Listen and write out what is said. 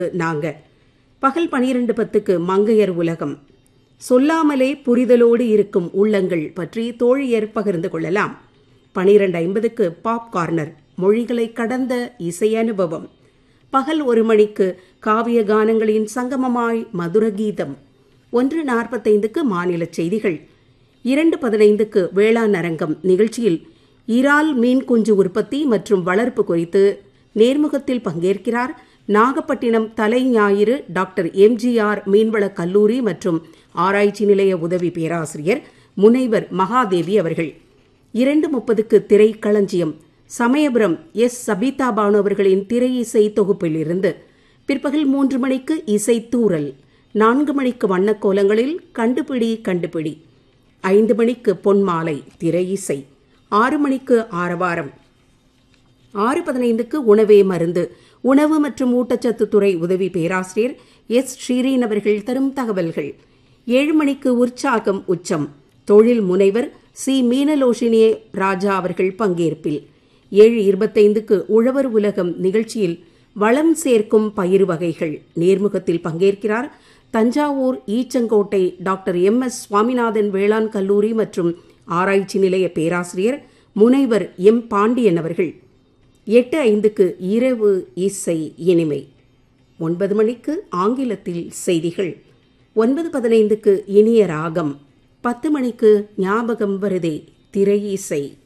நாங்க பகல் பனிரெண்டு பத்துக்கு மங்கையர் உலகம் சொல்லாமலே புரிதலோடு இருக்கும் உள்ளங்கள் பற்றி தோழியர் பகிர்ந்து கொள்ளலாம் பனிரெண்டு ஐம்பதுக்கு பாப் கார்னர் மொழிகளை கடந்த இசை அனுபவம் பகல் ஒரு மணிக்கு காவிய கானங்களின் சங்கமமாய் மதுர கீதம் ஒன்று நாற்பத்தைந்துக்கு மாநில செய்திகள் இரண்டு பதினைந்துக்கு வேளாண் அரங்கம் நிகழ்ச்சியில் இறால் மீன் குஞ்சு உற்பத்தி மற்றும் வளர்ப்பு குறித்து நேர்முகத்தில் பங்கேற்கிறார் நாகப்பட்டினம் தலை ஞாயிறு டாக்டர் எம்ஜிஆர் மீன்வள கல்லூரி மற்றும் ஆராய்ச்சி நிலைய உதவி பேராசிரியர் முனைவர் மகாதேவி அவர்கள் இரண்டு முப்பதுக்கு திரைக்களஞ்சியம் சமயபுரம் எஸ் சபிதா பானு அவர்களின் திரை இசை தொகுப்பிலிருந்து பிற்பகல் மூன்று மணிக்கு இசை தூரல் நான்கு மணிக்கு வண்ணக்கோலங்களில் கண்டுபிடி கண்டுபிடி ஐந்து மணிக்கு பொன்மாலை திரை இசை ஆறு மணிக்கு ஆரவாரம் ஆறு பதினைந்துக்கு உணவே மருந்து உணவு மற்றும் ஊட்டச்சத்து துறை உதவி பேராசிரியர் எஸ் ஸ்ரீரீன் அவர்கள் தரும் தகவல்கள் ஏழு மணிக்கு உற்சாகம் உச்சம் தொழில் முனைவர் சி மீனலோஷினியே ராஜா அவர்கள் பங்கேற்பில் ஏழு இருபத்தைந்துக்கு உழவர் உலகம் நிகழ்ச்சியில் வளம் சேர்க்கும் பயிர் வகைகள் நேர்முகத்தில் பங்கேற்கிறார் Thanjavur Eachangottai doctor M S Swaminathan வேளாண் கல்லூரி மற்றும் ஆராய்ச்சி நிலைய பேராசிரியர் முனைவர் எம் பாண்டியன் அவர்கள் எட்டு ஐந்துக்கு இரவு இசை இனிமை ஒன்பது மணிக்கு ஆங்கிலத்தில் செய்திகள் ஒன்பது பதினைந்துக்கு இனிய ராகம் பத்து மணிக்கு ஞாபகம் வருதே திரை இசை